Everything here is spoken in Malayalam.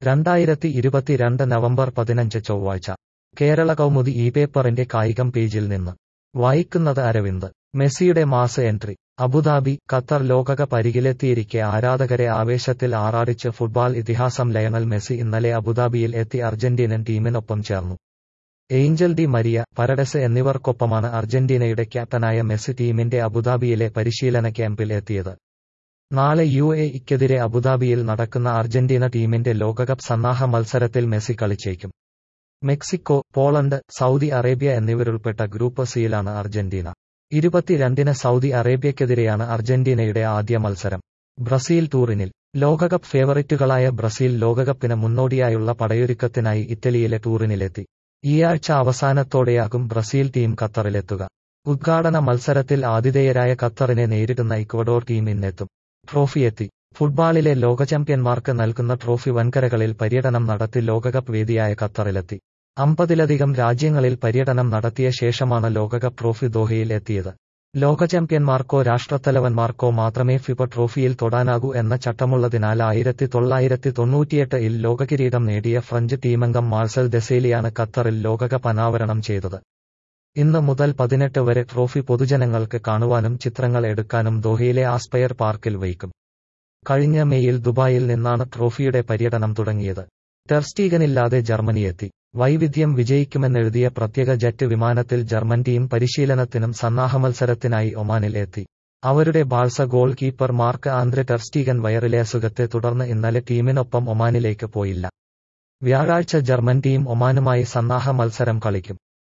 രണ്ടായിരത്തി ഇരുപത്തിരണ്ട് നവംബർ പതിനഞ്ച് ചൊവ്വാഴ്ച കേരള കൗമുദി ഈ പേപ്പറിന്റെ കായികം പേജിൽ നിന്ന് വായിക്കുന്നത് അരവിന്ദ് മെസ്സിയുടെ മാസ് എൻട്രി അബുദാബി ഖത്തർ ലോകകപ്പ് പരികിലെത്തിയിരിക്കെ ആരാധകരെ ആവേശത്തിൽ ആറാടിച്ച് ഫുട്ബോൾ ഇതിഹാസം ലയണൽ മെസ്സി ഇന്നലെ അബുദാബിയിൽ എത്തി അർജന്റീനൻ ടീമിനൊപ്പം ചേർന്നു ഏഞ്ചൽ ഡി മരിയ പരഡസ് എന്നിവർക്കൊപ്പമാണ് അർജന്റീനയുടെ ക്യാപ്റ്റനായ മെസ്സി ടീമിന്റെ അബുദാബിയിലെ പരിശീലന ക്യാമ്പിൽ എത്തിയത് നാളെ യു എ ഇക്കെതിരെ അബുദാബിയിൽ നടക്കുന്ന അർജന്റീന ടീമിന്റെ ലോകകപ്പ് സന്നാഹ മത്സരത്തിൽ മെസ്സി കളിച്ചേക്കും മെക്സിക്കോ പോളണ്ട് സൗദി അറേബ്യ എന്നിവരുൾപ്പെട്ട ഗ്രൂപ്പ് സിയിലാണ് അർജന്റീന ഇരുപത്തിരണ്ടിന് സൗദി അറേബ്യക്കെതിരെയാണ് അർജന്റീനയുടെ ആദ്യ മത്സരം ബ്രസീൽ ടൂറിനിൽ ലോകകപ്പ് ഫേവറിറ്റുകളായ ബ്രസീൽ ലോകകപ്പിന് മുന്നോടിയായുള്ള പടയൊരുക്കത്തിനായി ഇറ്റലിയിലെ ടൂറിനിലെത്തി ഈയാഴ്ച അവസാനത്തോടെയാകും ബ്രസീൽ ടീം ഖത്തറിലെത്തുക ഉദ്ഘാടന മത്സരത്തിൽ ആതിഥേയരായ ഖത്തറിനെ നേരിടുന്ന ഇക്വഡോർ ടീം ഇന്നെത്തും ട്രോഫിയെത്തി ഫുട്ബോളിലെ ലോക ചാമ്പ്യന്മാർക്ക് നൽകുന്ന ട്രോഫി വൻകരകളിൽ പര്യടനം നടത്തി ലോകകപ്പ് വേദിയായ ഖത്തറിലെത്തി അമ്പതിലധികം രാജ്യങ്ങളിൽ പര്യടനം നടത്തിയ ശേഷമാണ് ലോകകപ്പ് ട്രോഫി ദോഹയിൽ എത്തിയത് ലോക ചാമ്പ്യന്മാർക്കോ രാഷ്ട്രത്തലവന്മാർക്കോ മാത്രമേ ഫിഫ ട്രോഫിയിൽ തൊടാനാകൂ എന്ന ചട്ടമുള്ളതിനാൽ ആയിരത്തി തൊള്ളായിരത്തി തൊണ്ണൂറ്റിയെട്ട് ഇൽ ലോകകിരീടം നേടിയ ഫ്രഞ്ച് ടീമംഗം മാർസൽ ദെസേലിയാണ് ഖത്തറിൽ ലോകകപ്പ് അനാവരണം ചെയ്തത് ഇന്ന് മുതൽ പതിനെട്ട് വരെ ട്രോഫി പൊതുജനങ്ങൾക്ക് കാണുവാനും ചിത്രങ്ങൾ എടുക്കാനും ദോഹയിലെ ആസ്പയർ പാർക്കിൽ വയ്ക്കും കഴിഞ്ഞ മെയ്യിൽ ദുബായിൽ നിന്നാണ് ട്രോഫിയുടെ പര്യടനം തുടങ്ങിയത് ടെർസ്റ്റീഗനില്ലാതെ ജർമ്മനിയെത്തി വൈവിധ്യം വിജയിക്കുമെന്നെഴുതിയ പ്രത്യേക ജെറ്റ് വിമാനത്തിൽ ജർമ്മൻ ടീം പരിശീലനത്തിനും സന്നാഹ മത്സരത്തിനായി ഒമാനിൽ എത്തി അവരുടെ Barca goal keeper Marc Andre ter Stegen വയറിലെ അസുഖത്തെ തുടർന്ന് ഇന്നലെ ടീമിനൊപ്പം ഒമാനിലേക്ക് പോയില്ല വ്യാഴാഴ്ച ജർമ്മൻ ടീം ഒമാനുമായി സന്നാഹ മത്സരം കളിക്കും